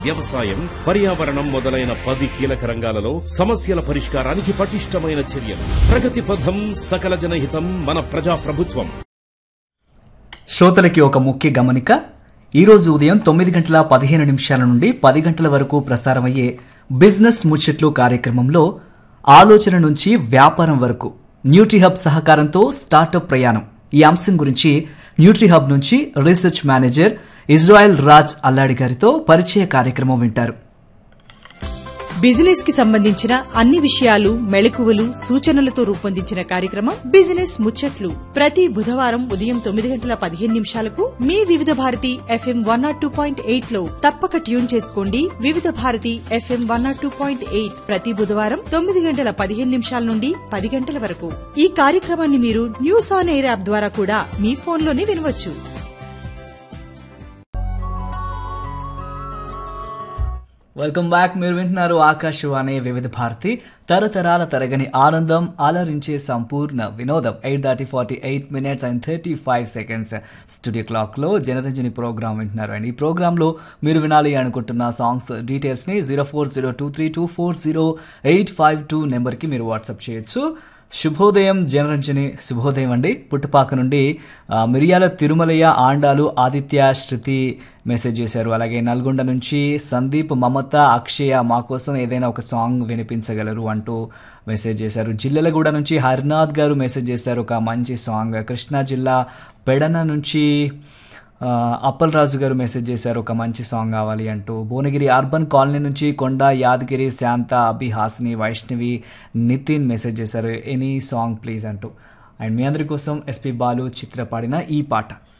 వ్యవసాయం పర్యావరణం మొదలైన పది కీలక రంగాలలో సమస్యల పరిష్కారానికి పటిష్టమైన చర్యలు ప్రగతి పథం సకల జనహితం మన ప్రజా ప్రభుత్వం శ్రోతలకి ఒక ముఖ్య గమనిక ఈరోజు ఉదయం తొమ్మిది గంటల పదిహేను నిమిషాల నుండి పది గంటల వరకు ప్రసారమయ్యే బిజినెస్ ముచ్చట్లు కార్యక్రమంలో ఆలోచన నుంచి వ్యాపారం వరకు న్యూట్రీహబ్ సహకారంతో స్టార్టప్ ప్రయాణం ఈ అంశం గురించి న్యూట్రీహబ్ నుంచి research manager Israel Raj Alladi గారితో పరిచయ కార్యక్రమం వింటారు బిజినెస్ కి సంబంధించిన అన్ని విషయాలు మెళకువలు సూచనలతో రూపొందించిన కార్యక్రమం బిజినెస్ ముచ్చట్లు ప్రతి బుధవారం ఉదయం తొమ్మిది గంటల పదిహేను నిమిషాలకు మీ Vividh Bharati FM one naught two point eight లో తప్పక ట్యూన్ చేసుకోండి Vividh Bharati FM one naught two point eight ప్రతి బుధవారం తొమ్మిది గంటల పదిహేను నిమిషాల నుండి పది గంటల వరకు ఈ కార్యక్రమాన్ని మీరు న్యూస్ ఆన్ ఎయిర్ యాప్ ద్వారా కూడా మీ ఫోన్లోనే వినవచ్చు వెల్కమ్ బ్యాక్ మీరు వింటున్నారు ఆకాశవాణి వివిధ భారతి తరతరాల తరగని ఆనందం అలరించే సంపూర్ణ వినోదం ఎయిట్ దాటి forty eight minutes and thirty five seconds studio క్లాక్లో జనరంజని ప్రోగ్రామ్ వింటున్నారు అండ్ ఈ ప్రోగ్రాంలో మీరు వినాలి అనుకుంటున్న సాంగ్స్ డీటెయిల్స్ని zero four zero two three two four zero eight five two నెంబర్కి మీరు వాట్సాప్ చేయొచ్చు శుభోదయం జనరంజని శుభోదయం అండి పుట్టుపాక నుండి ఆ, మిరియాల తిరుమలయ్య ఆండాలు ఆదిత్య శృతి మెసేజ్ చేశారు అలాగే నల్గొండ నుంచి సందీప్ మమత అక్షయ మా కోసం ఏదైనా ఒక సాంగ్ వినిపించగలరు అంటూ మెసేజ్ చేశారు జిల్లెలగూడ నుంచి హరినాథ్ గారు మెసేజ్ చేశారు ఒక మంచి సాంగ్ కృష్ణా జిల్లా పెడన నుంచి ఆ, అప్పల్ రాజు గారు మెసేజ్ చేశారు ఒక మంచి సాంగ్ కావాలి అంటూ భువనగిరి అర్బన్ కాలనీ నుంచి కొండ యాదగిరి శాంత అభి హాసిని వైష్ణవి నితిన్ మెసేజ్ చేశారు ఎనీ సాంగ్ ప్లీజ్ అంటూ అండ్ మీ అందరి కోసం ఎస్పి బాలు చిత్ర పాడిన ఈ పాట